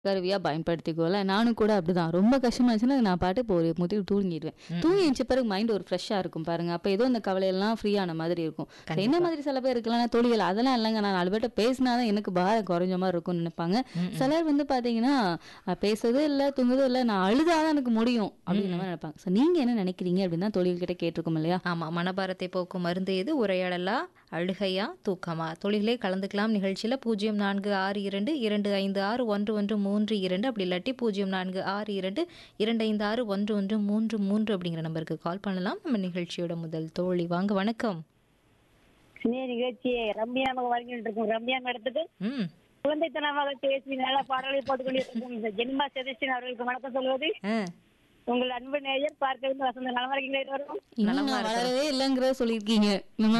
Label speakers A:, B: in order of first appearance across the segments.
A: கருவியா பயன்படுத்திக்கோல. நானும் கூட அப்படிதான். ரொம்ப கஷ்டமா இருந்துச்சுன்னா, நான் பாட்டுக்கு இப்போ ஒரு முத்திட்டு தூங்கிடுவேன்.
B: ம்,
A: தூங்கி
B: ம்.
A: எந்திச்ச பிறகு மைண்ட் ஒரு ஃப்ரெஷ்ஷா இருக்கும் பாருங்க. அப்ப ஏதோ இந்த கவலையெல்லாம் ஃப்ரீ ஆன மாதிரி இருக்கும். சரி, என்ன
B: கண்டிப்பா.
A: மாதிரி சில பேர் இருக்கலாம் தோழிகள் அதெல்லாம் இல்லங்க. நான் 4 பேர்ட்ட பேசினா தான் எனக்கு பாரம் குறைஞ்ச மாரி இருக்கும்னு நினைப்பாங்க.
B: ம், ம்.
A: சிலர் வந்து பார்த்தீங்கன்னா, அ பேசுறதும் இல்ல, தூங்குறதும் இல்ல. நான் அழுதா தான் எனக்கு முடியும்.
B: ம்,
A: அப்படிங்கிற
B: ம்.
A: மாரி நினைப்பாங்க. ஸோ நீங்க என்ன நினைக்கிறீங்க அப்படின்னு தான் தோழிகள் கிட்ட கேட்டிருக்கோம் இல்லையா?
B: ஆமா. மனபாரத்தை போக்கும் மருந்து எது? உரையாடலா? அழுகையா? தூக்கமா? தோழிகளே கலந்துக்கலாம் நிகழ்ச்சியில 0462 256 1132 அப்படி இல்லாட்டி 0462 256 1133 அப்படிங்கிற நம்பருக்கு கால் பண்ணலாம். நம்ம நிகழ்ச்சியோட முதல் தோழி வாங்க வணக்கம்.
C: சினிய நிகழ்ச்சி ரம்யா நமக்கு வழங்கிட்டு இருக்கும் ரம்யா மேடத்துக்கு
B: ம்.
C: குழந்தைத்தனமாக பேசி நல்ல பாடலை போட்டுக் கொண்டிருக்கும் இந்த ஜெனிமா சதீஷன் அவர்களுக்கு வணக்கம் சொல்வது
B: ஆ.
C: உங்கள் அன்பு நேயர் பார்க்க வந்து வசந்த நலமா இருக்கீங்களா இருவரும்
A: இன்னும்
B: நலமா
A: நான்
B: இருக்கிறோம்.
A: வளரவே இல்லைங்கிறத சொல்லியிருக்கீங்க. நம்ம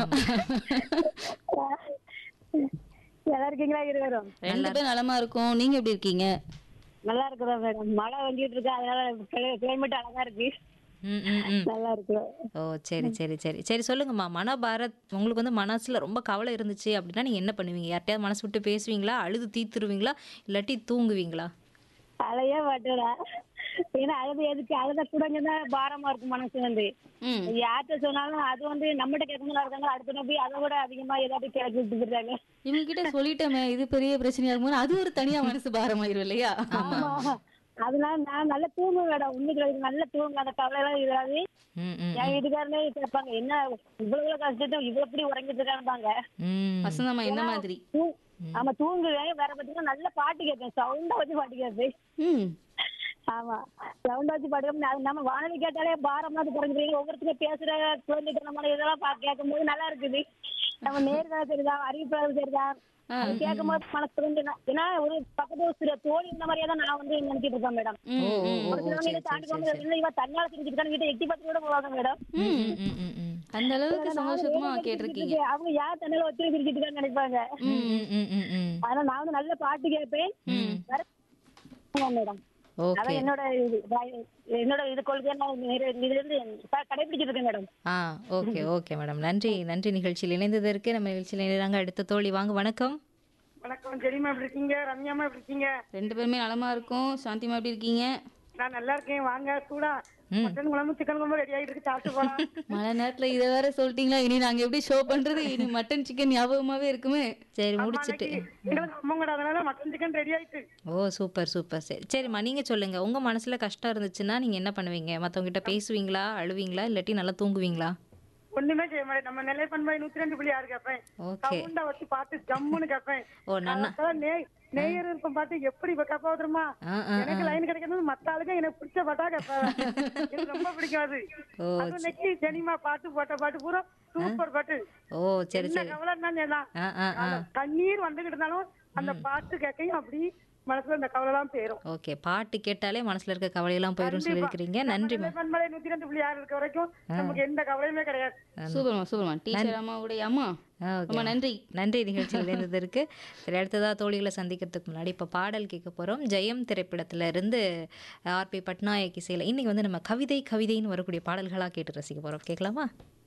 C: நல்லா இருக்கீங்களா இருவரும்
A: ரெண்டு பேரும் நலமா இருக்கோம். நீங்க எப்படி இருக்கீங்க?
C: நல்லா இருக்கிறோம் மேடம் மழை வந்துட்டு இருக்கு அதனால கிளைமேட் அழகா இருக்கு
B: ம், ம், ம்.
C: நல்லா இருக்கிறோம்
B: ஓ சரி சரி சரி சரி சொல்லுங்கம்மா மனபாரத் உங்களுக்கு வந்து மனசுல ரொம்ப கவலை இருந்துச்சு அப்படின்னா நீங்க என்ன பண்ணுவீங்க யார்ட்டையாவது மனசு விட்டு பேசுவீங்களா அழுது தீத்துருவீங்களா இல்லாட்டி தூங்குவீங்களா
C: அழைய மாட்டேடா ஏன்னா அழுது எதுக்கு அழுத கூடங்கதான் பாரமா இருக்கும் மனசு வந்து
A: ம்.
C: யார்கிட்ட சொன்னாலும் அது வந்து நம்மகிட்ட கேட்கணும் இருக்காங்க அடுத்த போய் அதை விட அதிகமா ஏதாவது கிளப்பி விட்டுறாங்க
A: இவங்க கிட்ட சொல்லிட்டோமே இது பெரிய பிரச்சனையா இருக்கும்போது அது ஒரு தனியா மனசு பாரமாயிரும் இல்லையா
B: ஆமா
C: ஆமா. அதனால நான் நல்லா தூங்க வேண்டாம் உண்மைக்கு நல்லா தூங்க அந்த கவலை எல்லாம் இதாது
B: ம் ம்
C: என் வீட்டுக்காரனே கேட்பாங்க என்ன இவ்வளவு கஷ்டத்தை இவ்வளவு இப்படி உறங்கிட்டு இருக்காங்க
B: ம்
A: வசந்தம்மா என்ன மாதிரி
C: தூ- ஆமா தூங்குவேன் வேற பாத்தீங்கன்னா நல்ல பாட்டு கேட்பேன் சவுண்டா வச்சு பாட்டு கேட்பேன்
A: ம்
C: ஆமா சவுண்டா வச்சு பாட்டு கேட்பேன். அது நம்ம வானொலி கேட்டாலே பாரமா குறைஞ்சிருக்கீங்க ஒவ்வொருத்தரும் பேசுற குழந்தைக்கு நம்ம இதெல்லாம் பா கேட்கும்போது நல்லா இருக்குது நம்ம நேர்கால சரிதான் அறிவிப்பாளர் சரிதான் அது கேட்கும் போது மனசு வந்து என்ன- ஏன்னா ஒரு பக்கத்து ஒரு சில தோழி இந்த மாதிரியே தான் நான் வந்து நினைச்சிட்டு இருக்கேன் மேடம்
A: ம்,
B: ஓ ஓ
A: ம்.
B: ஓ
C: ஒரு
B: ஓ
C: சிலவங்க
B: சரி
C: இதை
B: சரி
C: தாண்டி
B: சரி
C: வந்து
B: சரி
C: என்ன இவ தன்னால தெரிஞ்சுக்கிட்டான்னு வீட்டை எட்டி பார்த்து கூட போவாங்க மேடம்
B: ம் ம் ம் ம் ம்
A: அந்த அளவுக்கு
C: நான்
A: சந்தோஷமா
C: வேலை
A: கேட்டிருக்கீங்க
C: செஞ்சுட்டு அவங்க யார் தன்னால ஒத்துழைப்பு பிரிச்சுட்டு நினைப்பாங்க
B: ம் ம் ம் ம் ம்
C: அதனால நான் வந்து நல்ல பாட்டு கேட்பேன் வேற மேடம்
B: ஓகே
C: அதான் என்னோட இது வ- என்னோட இது கொள்கை நான் நிறை- இது வந்து க- கடைபிடிச்சிட்டு இருக்கேன் madam
B: ah okay okay madam நன்றி நன்றி நிகழ்ச்சியில் இணைந்ததற்கு நம்ம நிகழ்ச்சியில் இணைகிறாங்க அடுத்த தோழி வாங்க வணக்கம்
D: வணக்கம் ஜெரிமா எப்படி இருக்கீங்க ரம்யாமா எப்படி இருக்கீங்க
A: ரெண்டு பேருமே நலமா இருக்கும் சாந்திமா எப்படி இருக்கீங்க
D: நான் நல்லா இருக்கேன் வாங்க சூடா
B: ம்.
D: மட்டன் குழம்பு சிக்கன் குழம்பு ரெடி ஆகிட்டு இருக்கு சாப்பிட்டு போலாம்
A: மழை நேரத்துல இதை வேற சொல்லிட்டீங்களா இனி நாங்க எப்படி ஷோ பண்றது இனி மட்டன் சிக்கன் ஞாபகமாவே இருக்குமே
B: சரி
D: அம்மா
B: முடிச்சிட்டு
D: அன்னைக்கு எங்களுக்கு அம்மா கூட அதனால மட்டன் சிக்கன் ரெடி ஆயிட்டு
B: ஓ சூப்பர் சூப்பர் சரி சரிம்மா நீங்கள் சொல்லுங்கள் உங்கள் மனசில் கஷ்டம் இருந்துச்சுன்னா நீங்கள் என்ன பண்ணுவீங்க மற்றவங்ககிட்ட பேசுவீங்களா அழுவீங்களா இல்லாட்டி நல்லா தூங்குவீங்களா
D: ஒண்ணுமே செய்ய மாட்டேன் நம்ம நிலை பண்பாய் நூத்தி ரெண்டு புள்ளி ஆறு கேட்பேன்
B: ஓகே
D: சவுண்டா வச்சு பார்த்து ஜம்முன்னு கேட்பேன்
B: ஓ நன்னா
D: அதான் நே- நேயர் இருப்போம் பார்த்து எப்படி இப்ப கேப்பா தெரியுமா
B: ஆ ஆ
D: எனக்கு லைன் கிடைக்கிறது மத்த ஆளுக்கு எனக்கு பிடிச்ச பாட்டா கேட்பேன் எனக்கு ரொம்ப பிடிக்கும் அது
B: ஓ
D: அது இன்னைக்கு ஜெனிமா பாட்டு போட்ட பாட்டு பூரா சூப்பர் பாட்டு
B: ஓ சரி
D: என்ன
B: சரி
D: கவலை தான்
B: ஆ ஆ ஆ
D: அந்த கண்ணீர் வந்துகிட்டு இருந்தாலும் அந்த பாட்டு கேட்கையும் அப்படி மனசுல இந்த கவலை எல்லாம் போயிரும்
B: ஓகே பாட்டு கேட்டாலே மனசில் இருக்க கவலையெல்லாம் போயிடும் சொல்லியிருக்கிறீங்க நன்றிம்மா
D: பண்பலை நூத்தி ரெண்டு புள்ளி ஆறு இருக்க வரைக்கும் நமக்கு எந்த கவலையுமே கிடையாது
A: சூப்பர்மா சூப்பர்மா டீச்சர் அம்மாவுடைய அம்மா
B: ஆ, ஓகே
A: ரொம்ப நன்றி
B: நன்றி நிகழ்ச்சியில் இணைந்ததற்கு சரி அடுத்ததாக தோழிகளை சந்திக்கிறதுக்கு முன்னாடி இப்போ பாடல் கேட்க போகிறோம் ஜெயம் திரைப்படத்துல இருந்து ஆர்பி பட்நாயக் இசையில் இன்னைக்கு வந்து நம்ம கவிதை கவிதைன்னு வரக்கூடிய பாடல்களாக கேட்டு ரசிக்க போகிறோம் கேட்கலாமா